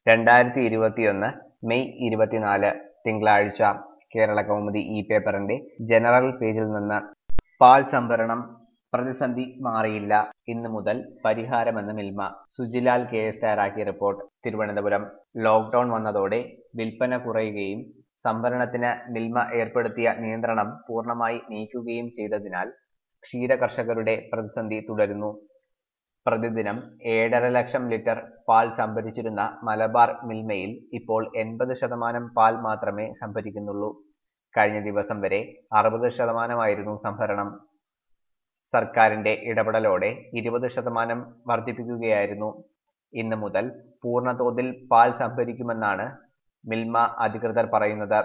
രണ്ടായിരത്തി ഇരുപത്തിയൊന്ന് മെയ് ഇരുപത്തിനാല് തിങ്കളാഴ്ച കേരള കൗമുദി ഈ പേപ്പറിന്റെ ജനറൽ പേജിൽ നിന്ന് പാൽ സംഭരണം പ്രതിസന്ധി മാറിയില്ല ഇന്നു മുതൽ പരിഹാരമെന്ന് മിൽമ സുജിലാൽ കെ എസ് തയ്യാറാക്കിയ റിപ്പോർട്ട് തിരുവനന്തപുരം ലോക്ക്ഡൌൺ വന്നതോടെ വിൽപ്പന കുറയുകയും സംഭരണത്തിന് മിൽമ ഏർപ്പെടുത്തിയ നിയന്ത്രണം പൂർണ്ണമായി നീക്കുകയും ചെയ്തതിനാൽ ക്ഷീര കർഷകരുടെ പ്രതിസന്ധി തുടരുന്നു പ്രതിദിനം ഏഴര ലക്ഷം ലിറ്റർ പാൽ സംഭരിച്ചിരുന്ന മലബാർ മിൽമയിൽ ഇപ്പോൾ എൺപത് ശതമാനം പാൽ മാത്രമേ സംഭരിക്കുന്നുള്ളൂ കഴിഞ്ഞ ദിവസം വരെ അറുപത് ശതമാനമായിരുന്നു സംഭരണം സർക്കാരിന്റെ ഇടപെടലോടെ ഇരുപത് ശതമാനം വർദ്ധിപ്പിക്കുകയായിരുന്നു ഇന്ന് മുതൽ പൂർണ്ണതോതിൽ പാൽ സംഭരിക്കുമെന്നാണ് മിൽമ അധികൃതർ പറയുന്നത്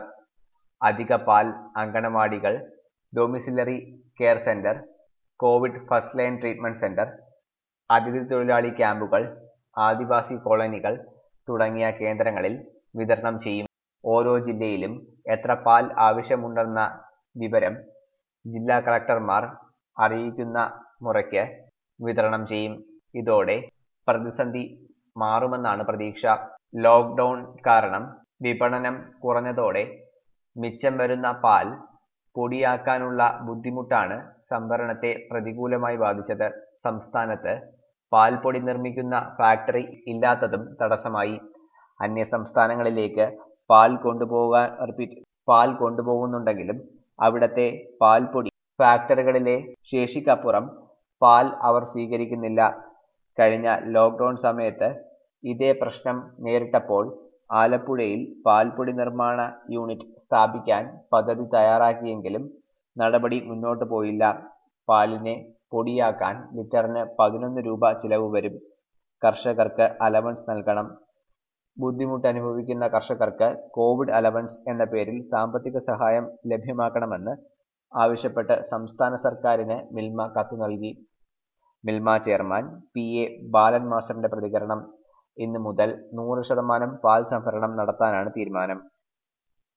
അധിക പാൽ അങ്കണവാടികൾ domiciliary care centre Covid first line treatment centre അതിഥി തൊഴിലാളി ക്യാമ്പുകൾ ആദിവാസി കോളനികൾ തുടങ്ങിയ കേന്ദ്രങ്ങളിൽ വിതരണം ചെയ്യും ഓരോ ജില്ലയിലും എത്ര പാൽ ആവശ്യമുണ്ടെന്ന വിവരം ജില്ലാ കളക്ടർമാർ അറിയിക്കുന്ന മുറയ്ക്ക് വിതരണം ചെയ്യും ഇതോടെ പ്രതിസന്ധി മാറുമെന്നാണ് പ്രതീക്ഷ ലോക്ക്ഡൌൺ കാരണം വിപണനം കുറഞ്ഞതോടെ മിച്ചം വരുന്ന പാൽ പൊടിയാക്കാനുള്ള ബുദ്ധിമുട്ടാണ് സംഭരണത്തെ പ്രതികൂലമായി ബാധിച്ചത് സംസ്ഥാനത്ത് പാൽപ്പൊടി നിർമ്മിക്കുന്ന ഫാക്ടറി ഇല്ലാത്തതും തടസ്സമായി അന്യ സംസ്ഥാനങ്ങളിലേക്ക് പാൽ കൊണ്ടുപോകാൻ റിപ്പീറ്റ് പാൽ കൊണ്ടുപോകുന്നുണ്ടെങ്കിലും അവിടത്തെ പാൽപ്പൊടി ഫാക്ടറികളിലെ ശേഷിക്കപ്പുറം പാൽ അവർ സ്വീകരിക്കുന്നില്ല കഴിഞ്ഞ ലോക്ക്ഡൌൺ സമയത്ത് ഇതേ പ്രശ്നം നേരിട്ടപ്പോൾ ആലപ്പുഴയിൽ പാൽപ്പൊടി നിർമ്മാണ യൂണിറ്റ് സ്ഥാപിക്കാൻ പദ്ധതി തയ്യാറാക്കിയെങ്കിലും നടപടി മുന്നോട്ട് പോയില്ല പാലിനെ പൊടിയാക്കാൻ ലിറ്ററിന് പതിനൊന്ന് രൂപ ചിലവ് വരും കർഷകർക്ക് അലവൻസ് നൽകണം ബുദ്ധിമുട്ട് അനുഭവിക്കുന്ന കർഷകർക്ക് കോവിഡ് അലവൻസ് എന്ന പേരിൽ സാമ്പത്തിക സഹായം ലഭ്യമാക്കണമെന്ന് ആവശ്യപ്പെട്ട് സംസ്ഥാന സർക്കാരിന് മിൽമ കത്തു നൽകി Milma chairman P A Balan മാസ്റ്ററിന്റെ പ്രതികരണം ഇന്നു മുതൽ നൂറ് ശതമാനം പാൽ സംഭരണം നടത്താനാണ് തീരുമാനം